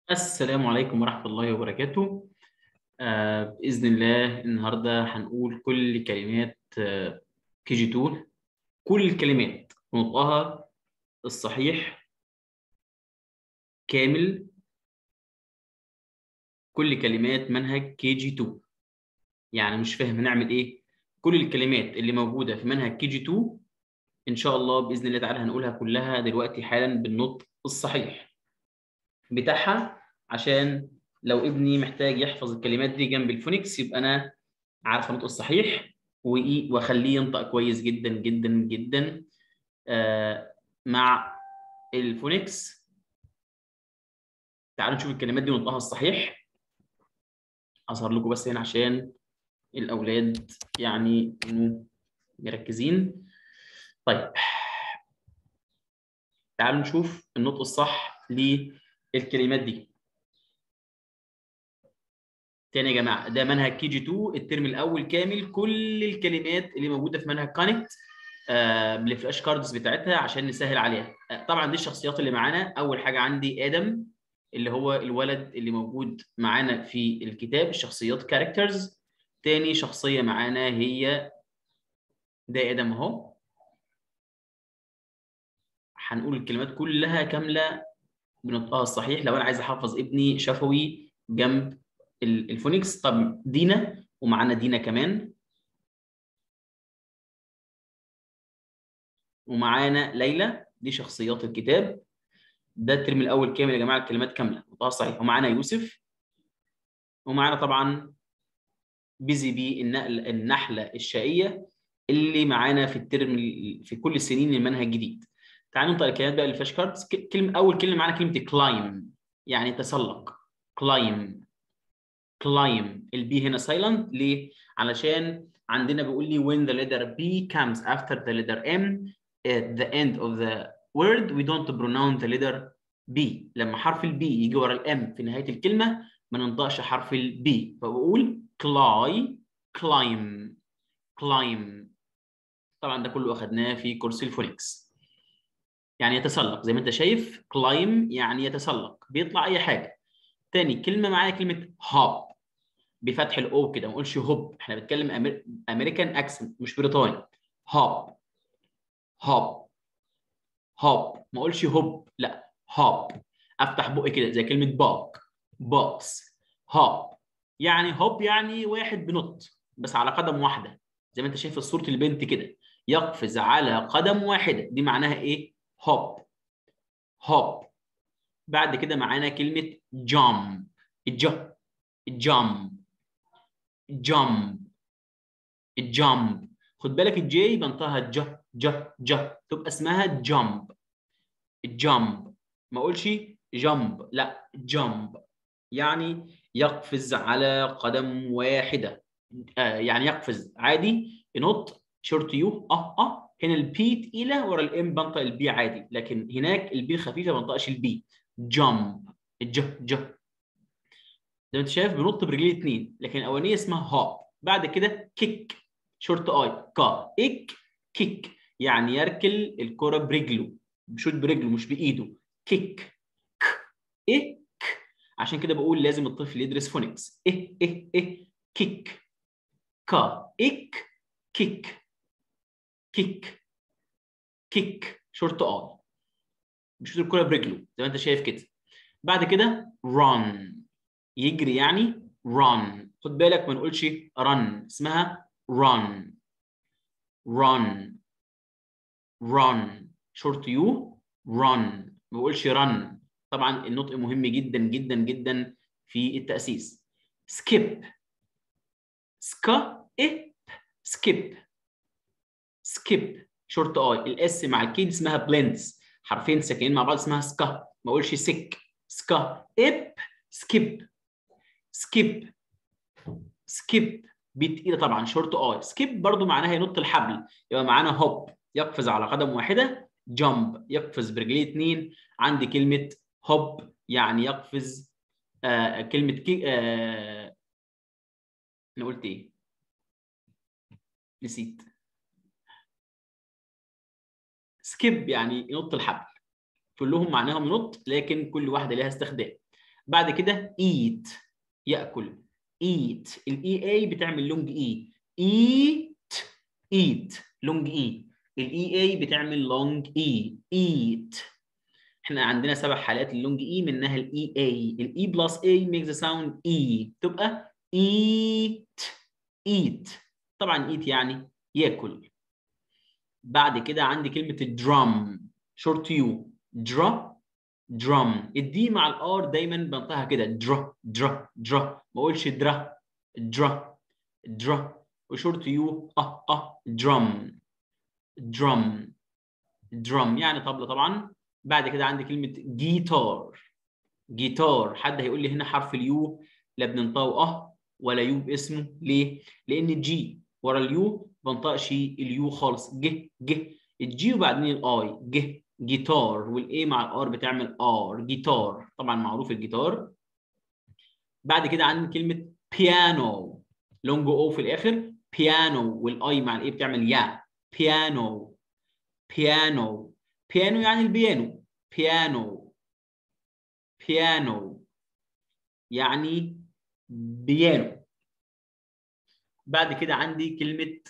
السلام عليكم ورحمة الله وبركاته آه بإذن الله النهاردة هنقول كل كلمات كي جي 2 كل الكلمات نطقها الصحيح كامل كل كلمات منهج كي جي 2 يعني مش فاهم هنعمل ايه كل الكلمات اللي موجودة في منهج كي جي 2 ان شاء الله بإذن الله تعالى هنقولها كلها دلوقتي حالا بالنطق الصحيح بتاعها عشان لو ابني محتاج يحفظ الكلمات دي جنب الفونكس يبقى انا عارف النطق الصحيح واخليه ينطق كويس جدا جدا جدا آه مع الفونكس تعالوا نشوف الكلمات دي ونطقها الصحيح اظهر لكم بس هنا عشان الاولاد يعني يكونوا مركزين طيب تعالوا نشوف النطق الصح للكلمات دي تاني يا جماعه ده منهج كي جي 2 الترم الاول كامل كل الكلمات اللي موجوده في منهج كونكت آه بالفلاش كاردز بتاعتها عشان نسهل عليها آه طبعا دي الشخصيات اللي معانا اول حاجه عندي ادم اللي هو الولد اللي موجود معانا في الكتاب الشخصيات كاركترز تاني شخصيه معانا هي ده ادم اهو هنقول الكلمات كلها كامله بنطقها الصحيح لو انا عايز احفظ ابني شفوي جنب الفونكس طب دينا ومعانا دينا كمان ومعانا ليلى دي شخصيات الكتاب ده الترم الاول كامل يا جماعه الكلمات كامله نطقها صحيح ومعانا يوسف ومعانا طبعا بيزي بي النقل النحله الشقيه اللي معانا في الترم في كل السنين المنهج الجديد تعالوا ننطق الكلمات بقى الفلاش كاردز كلمه اول كلمه معانا كلمه كلايم يعني تسلق كلايم كلايم البي هنا سايلنت ليه؟ علشان عندنا بيقول لي when the letter B comes after the letter M at the end of the word we don't pronounce the letter B لما حرف البي يجي ورا الام في نهايه الكلمه ما ننطقش حرف البي فبقول كلاي كلايم كلايم طبعا ده كله اخذناه في كورس الفونكس يعني يتسلق زي ما انت شايف كلايم يعني يتسلق بيطلع اي حاجه تاني كلمه معايا كلمه هوب بفتح الاو كده ما نقولش هوب احنا بنتكلم أمر... امريكان اكسنت مش بريطاني هوب هوب هوب ما اقولش هوب لا هوب افتح بقي كده زي كلمه باك بوكس هوب يعني هوب يعني واحد بنط بس على قدم واحده زي ما انت شايف في صوره البنت كده يقفز على قدم واحده دي معناها ايه هوب هوب بعد كده معانا كلمه جامب الج الجامب جامب الجامب خد بالك الجي بنطقها ج ج ج تبقى اسمها جامب الجامب ما اقولش جامب لا جامب يعني يقفز على قدم واحده آه يعني يقفز عادي ينط شورت يو اه اه هنا البي تقيله ورا الام بنطق البي عادي لكن هناك البي الخفيفه ما بنطقش البي جامب الج ج زي ما انت شايف بنط برجلين اثنين لكن الاولانيه اسمها هوب بعد كده كيك شورت اي كا اك كيك يعني يركل الكره برجله بيشوط برجله مش بايده كيك ك ايه ك عشان كده بقول لازم الطفل يدرس فونكس ايه ايه ايه كيك كا اك كيك كيك كيك شورت اي بيشوط الكره برجله زي ما انت شايف كده بعد كده run يجري يعني run خد بالك ما نقولش run اسمها run run run short u run ما بقولش run طبعا النطق مهم جدا جدا جدا في التأسيس skip سكا إيه skip skip short i الاس مع الكي اسمها blends حرفين ساكنين مع بعض اسمها سكا ما اقولش سك سكا اب سكيب سكيب سكيب بي تقيله طبعا شورت اي سكيب برضو معناها ينط الحبل يبقى معانا هوب يقفز على قدم واحده جامب يقفز برجليه اثنين عندي كلمه هوب يعني يقفز آه كلمه كي آه انا قلت ايه نسيت سكيب يعني ينط الحبل كلهم معناهم ينط لكن كل واحده لها استخدام بعد كده eat ياكل eat الاي اي بتعمل لونج اي eat eat لونج اي الاي اي بتعمل لونج اي eat احنا عندنا سبع حالات اللونج اي منها الاي اي الاي بلس اي ميكس ذا ساوند اي تبقى eat eat طبعا eat يعني ياكل بعد كده عندي كلمه الدرام شورت يو درا درام الدي مع الار دايما بنطقها كده درا درا درا ما اقولش درا درا درا وشورت يو اه اه درام درام درام يعني طبلة طبعا بعد كده عندي كلمة جيتار جيتار حد هيقول لي هنا حرف اليو لا بننطقه اه ولا يو باسمه ليه؟ لأن جي ورا اليو ما بنطقش اليو خالص ج ج الجي وبعدين الاي ج جيتار والاي مع الار بتعمل ار جيتار طبعا معروف الجيتار بعد كده عندي كلمة بيانو لونج او في الاخر بيانو والاي مع الاي بتعمل يا بيانو بيانو بيانو يعني البيانو بيانو بيانو يعني بيانو بعد كده عندي كلمة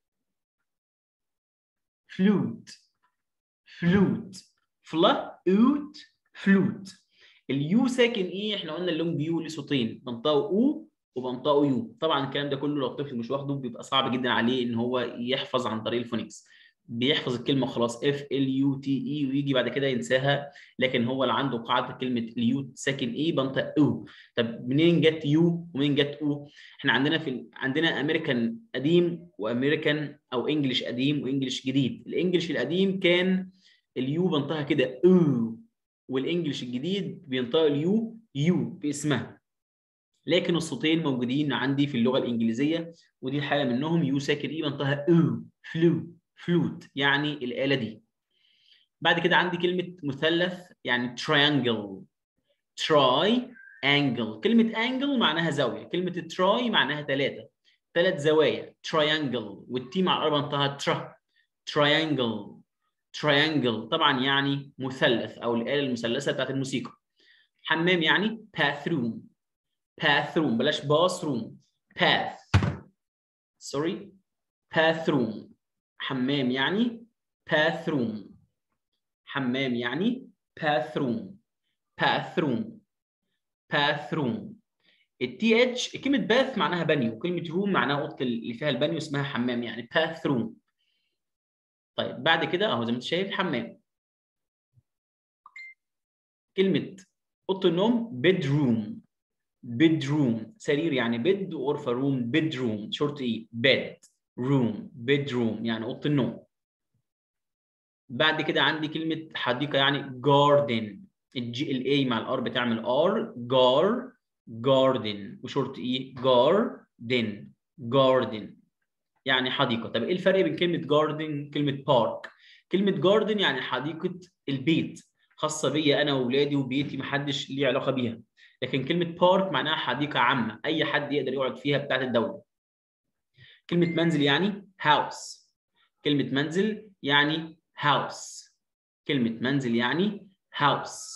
فلوت فلوت فلوت فلوت اليو ساكن ايه احنا قلنا اللونج يو ليه صوتين بنطقه او وبنطقه يو طبعا الكلام ده كله لو الطفل مش واخده بيبقى صعب جدا عليه ان هو يحفظ عن طريق الفونكس بيحفظ الكلمه خلاص اف ال يو تي اي ويجي بعد كده ينساها لكن هو اللي عنده قاعده كلمه اليو ساكن ايه بنطق او طب منين جت يو ومنين جت او احنا عندنا في ال... عندنا امريكان قديم وامريكان او انجلش قديم وانجلش جديد الانجلش القديم كان اليو بنطقها كده او والانجلش الجديد بينطق اليو يو باسمها لكن الصوتين موجودين عندي في اللغه الانجليزيه ودي حاله منهم يو ساكن ايه بنطقها او فلو فلوت يعني الآلة دي بعد كده عندي كلمة مثلث يعني triangle triangle كلمة angle معناها زاوية كلمة تراي معناها ثلاثة ثلاث زوايا triangle والتي مع الأربعة انتهى ترا triangle triangle طبعا يعني مثلث أو الآلة المثلثة بتاعت الموسيقى حمام يعني bathroom bathroom بلاش bathroom bath sorry bathroom حمام يعني bathroom حمام يعني bathroom bathroom bathroom التي اتش كلمة باث معناها بانيو كلمة روم معناها أوضة اللي فيها البانيو اسمها حمام يعني bathroom طيب بعد كده أهو زي ما أنت شايف حمام كلمة أوضة النوم bedroom bedroom سرير يعني بيد وغرفة روم bedroom شورت إيه bed room bedroom يعني اوضه النوم بعد كده عندي كلمه حديقه يعني garden الجي الاي مع الار بتعمل ار جار جاردن وشورت اي جاردن جاردن يعني حديقه طب ايه الفرق بين كلمه جاردن كلمه بارك كلمه جاردن يعني حديقه البيت خاصه بيا انا واولادي وبيتي محدش ليه علاقه بيها لكن كلمه بارك معناها حديقه عامه اي حد يقدر يقعد فيها بتاعت الدوله كلمة منزل يعني house كلمة منزل يعني house كلمة منزل يعني house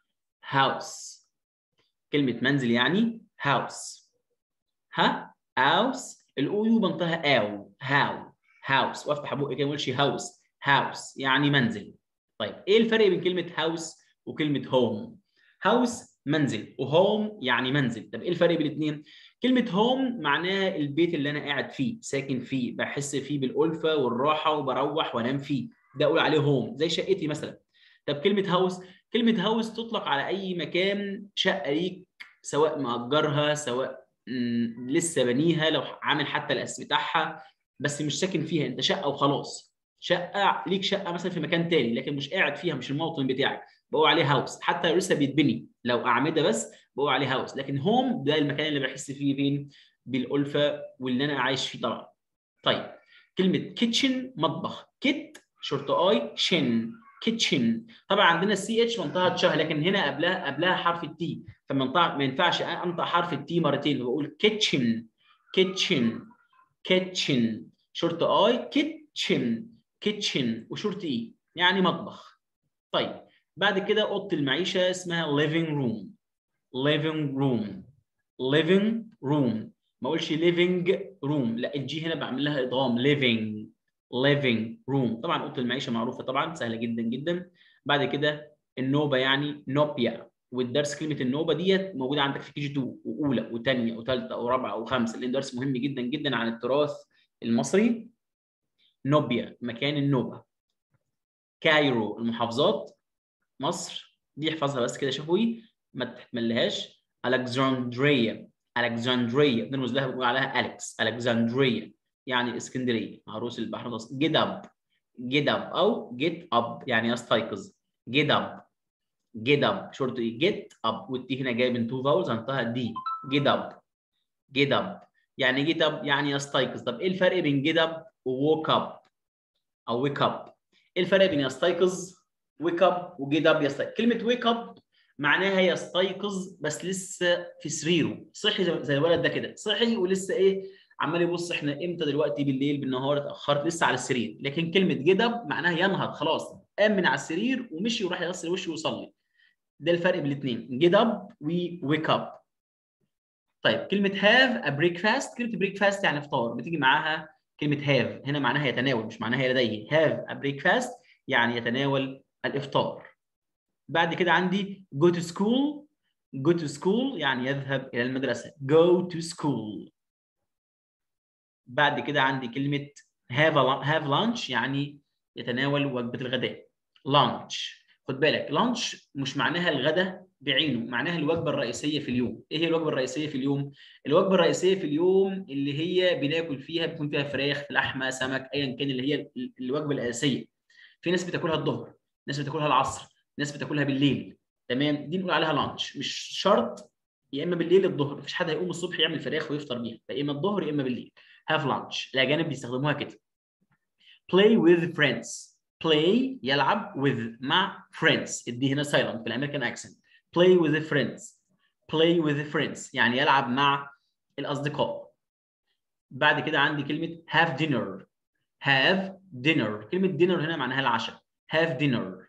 house كلمة منزل يعني house ها house الأو يو بنطقها أو هاو house وافتح بقي كده ما اقولش house house يعني منزل طيب إيه الفرق بين كلمة house وكلمة home house منزل وهوم يعني منزل طب ايه الفرق بين الاثنين كلمه هوم معناها البيت اللي انا قاعد فيه ساكن فيه بحس فيه بالالفه والراحه وبروح وانام فيه ده اقول عليه هوم زي شقتي مثلا طب كلمه هاوس كلمه هاوس تطلق على اي مكان شقه ليك سواء مأجرها سواء لسه بنيها لو عامل حتى الاساس بتاعها بس مش ساكن فيها انت شقه وخلاص شقه ليك شقه مثلا في مكان تاني لكن مش قاعد فيها مش الموطن بتاعك بقول عليه هاوس حتى لو لسه بيتبني لو اعمده بس بقول عليه هاوس لكن هوم ده المكان اللي بحس فيه فين بالالفه واللي انا عايش فيه طبعا طيب كلمه كيتشن مطبخ كيت شورت اي شن كيتشن طبعا عندنا السي اتش منطقه تشه لكن هنا قبلها قبلها حرف التي فما ما ينفعش انطق حرف التي مرتين بقول كيتشن كيتشن كيتشن شورت اي كيتشن كيتشن وشورت اي يعني مطبخ طيب بعد كده اوضه المعيشه اسمها living room living room living room ما اقولش living room لا الجي هنا بعمل لها ادغام living living room طبعا اوضه المعيشه معروفه طبعا سهله جدا جدا بعد كده النوبه يعني نوبيا والدرس كلمه النوبه ديت موجوده عندك في كي جي 2 واولى وثانيه وثالثه ورابعه وخامسه لان درس مهم جدا جدا عن التراث المصري نوبيا مكان النوبه كايرو المحافظات مصر دي احفظها بس كده شفوي ما تتملهاش الكسندريا الكسندريا بنرمز لها بنقول عليها اليكس الكسندريا يعني اسكندريه عروس البحر المتوسط جيت اب جيت اب او جيت اب يعني يستيقظ جيت اب جيت اب شورت ايه جيت اب والتي هنا جاي من تو فاولز هنطقها دي جيت اب جيت اب يعني جيت اب يعني يستيقظ طب ايه الفرق بين جيت اب ووك اب او ويك اب ايه الفرق بين يستيقظ ويك اب وجيت اب يستيقظ كلمه ويك اب معناها يستيقظ بس لسه في سريره صحي زي الولد ده كده صحي ولسه ايه عمال يبص احنا امتى دلوقتي بالليل بالنهار اتاخرت لسه على السرير لكن كلمه جيت اب معناها ينهض خلاص قام من على السرير ومشي وراح يغسل وشه ويصلي ده الفرق بين الاثنين جيت اب وويك اب طيب كلمه هاف ا بريكفاست كلمه بريكفاست يعني فطار بتيجي معاها كلمه هاف هنا معناها يتناول مش معناها لديه هاف ا بريكفاست يعني يتناول الافطار بعد كده عندي go to school go to school يعني يذهب الى المدرسه go to school بعد كده عندي كلمه have a, have lunch يعني يتناول وجبه الغداء lunch خد بالك lunch مش معناها الغداء بعينه معناها الوجبه الرئيسيه في اليوم ايه هي الوجبه الرئيسيه في اليوم الوجبه الرئيسيه في اليوم اللي هي بناكل فيها بيكون فيها فراخ لحمه سمك ايا كان اللي هي الوجبه الاساسيه في ناس بتاكلها الظهر ناس بتاكلها العصر ناس بتاكلها بالليل تمام دي نقول عليها لانش مش شرط يا اما بالليل الظهر مفيش حد هيقوم الصبح يعمل فراخ ويفطر بيها فيا اما الظهر يا اما بالليل هاف لانش الاجانب بيستخدموها كده play with friends play يلعب with مع friends ادي هنا silent بالامريكان اكسنت play with friends play with friends يعني يلعب مع الاصدقاء بعد كده عندي كلمه have dinner have dinner كلمه dinner هنا معناها العشاء have dinner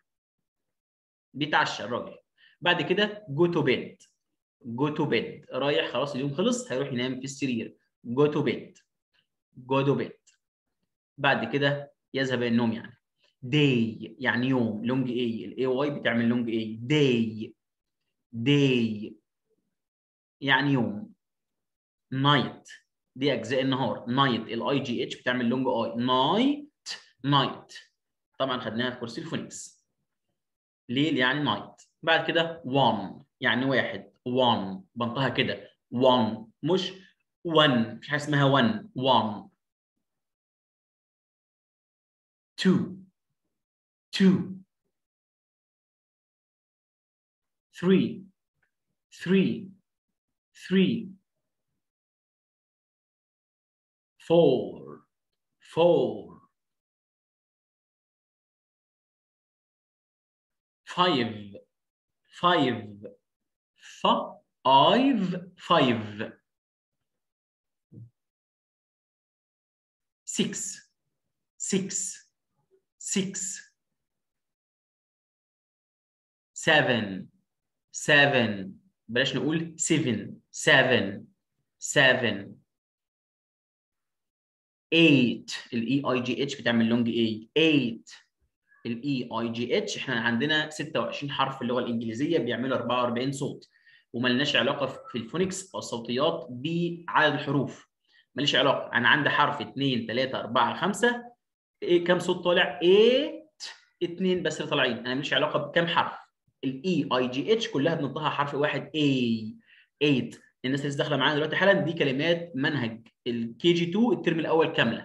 بيتعشى الراجل بعد كده جو تو بيد جو تو بيد رايح خلاص اليوم خلص هيروح ينام في السرير جو تو بيد جو تو بيد بعد كده يذهب الى النوم يعني داي يعني يوم لونج اي الاي واي بتعمل لونج اي داي داي يعني يوم نايت دي اجزاء النهار نايت الاي جي اتش بتعمل لونج اي نايت نايت طبعا خدناها في كورس الفونكس ليل يعني نايت بعد كده one يعني واحد one بنطقها كده one مش one مش حاجه اسمها one one two two three three three four four five five five five six six six seven seven بلاش نقول seven seven seven eight الاي اي جي اتش بتعمل لونج اي eight الاي اي جي اتش احنا عندنا 26 حرف في اللغه الانجليزيه بيعملوا 44 صوت وملناش علاقه في الفونكس او الصوتيات بعدد الحروف ماليش علاقه انا عندي حرف 2 3 4 5 ايه كام صوت طالع 8 اثنين بس اللي طالعين انا ماليش علاقه بكام حرف الاي اي جي اتش كلها بننطقها حرف واحد اي 8 الناس اللي داخله معانا دلوقتي حالا دي كلمات منهج الكي جي 2 الترم الاول كامله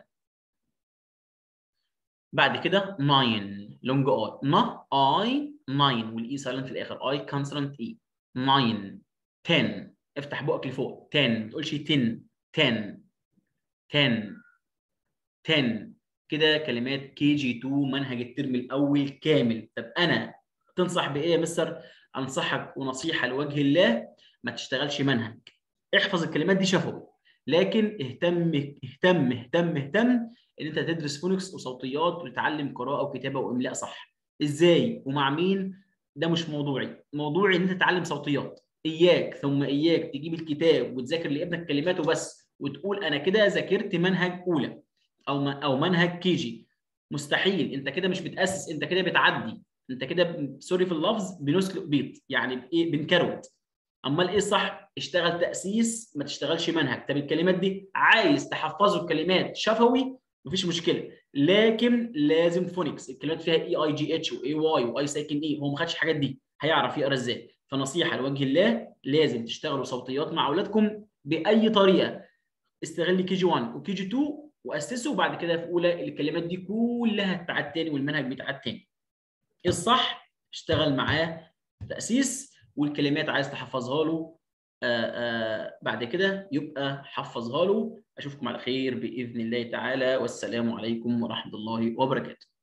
بعد كده 9 لونج اي نا اي 9 والاي سايلنت في الاخر اي كونسونانت اي 9 10 افتح بقك لفوق 10 ما تقولش 10 10 10 10 كده كلمات كي جي 2 منهج الترم الاول كامل طب انا تنصح بايه يا مستر انصحك ونصيحه لوجه الله ما تشتغلش منهج احفظ الكلمات دي شفوي لكن اهتم اهتم اهتم اهتم ان انت تدرس فونكس وصوتيات وتتعلم قراءه وكتابه واملاء صح ازاي ومع مين ده مش موضوعي موضوعي ان انت تتعلم صوتيات اياك ثم اياك تجيب الكتاب وتذاكر لابنك كلماته بس وتقول انا كده ذاكرت منهج اولى او او منهج كي جي مستحيل انت كده مش بتاسس انت كده بتعدي انت كده سوري في اللفظ بنسلق بيض يعني بايه بنكروت امال ايه الصح اشتغل تاسيس ما تشتغلش منهج طب الكلمات دي عايز تحفظه الكلمات شفوي مفيش مشكله لكن لازم فونكس الكلمات فيها اي اي جي اتش واي واي واي ساكن اي هو ما خدش الحاجات دي هيعرف يقرا ازاي فنصيحه لوجه الله لازم تشتغلوا صوتيات مع اولادكم باي طريقه استغل كي جي 1 وكي جي 2 واسسه وبعد كده في اولى الكلمات دي كلها تتعاد تاني والمنهج بيتعاد تاني الصح اشتغل معاه تاسيس والكلمات عايز تحفظها له آآ آآ بعد كده يبقى حفظها له اشوفكم على خير باذن الله تعالى والسلام عليكم ورحمه الله وبركاته